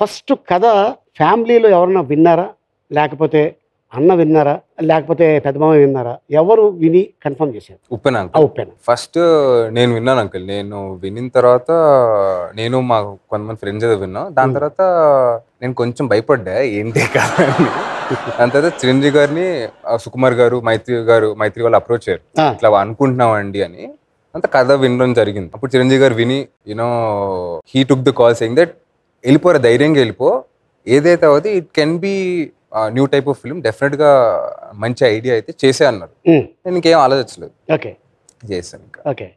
First కథ ఫ్యామిలీలో ఎవరన్నా విన్నారా లేకపోతే అన్న విన్నారా లేకపోతే పెద్దమామ విన్నారా ఎవరు విని కన్ఫర్మ్ చేశారు ఉప్పెన ఆ అంకుల్ ఉప్పెన ఫస్ట్ నేను విన్నాను అంకుల్ నేను వినిన తర్వాత నేను మా కొంతమంది ఫ్రెండ్స్ ఏదో విన్నాం దాని Hmm. తర్వాత నేను కొంచెం భయపడ్డా ఏంటి కదా అని దాని తర్వాత చిరంజీవి గారిని ఆ, సుకుమార్ గారు మైత్రి గారు మైత్రి వాళ్ళు అప్రోచ్ అయ్యారు ఆ, ఇట్లా అనుకుంటున్నాం అండి అని అంత కథ వినడం జరిగింది అప్పుడు చిరంజీవి గారు విని you know he took the call saying that వెళ్ళిపోరా ధైర్యంగా వెళ్ళిపో ఏదైతే అవుతుంది it can be new type of film definite గా మంచి ఐడియా అయితే చేసే అన్నారు ఉమ్, నేను ఇంకేం ఆలోచించలేదు ఓకే చేశాను ఇంకా ఓకే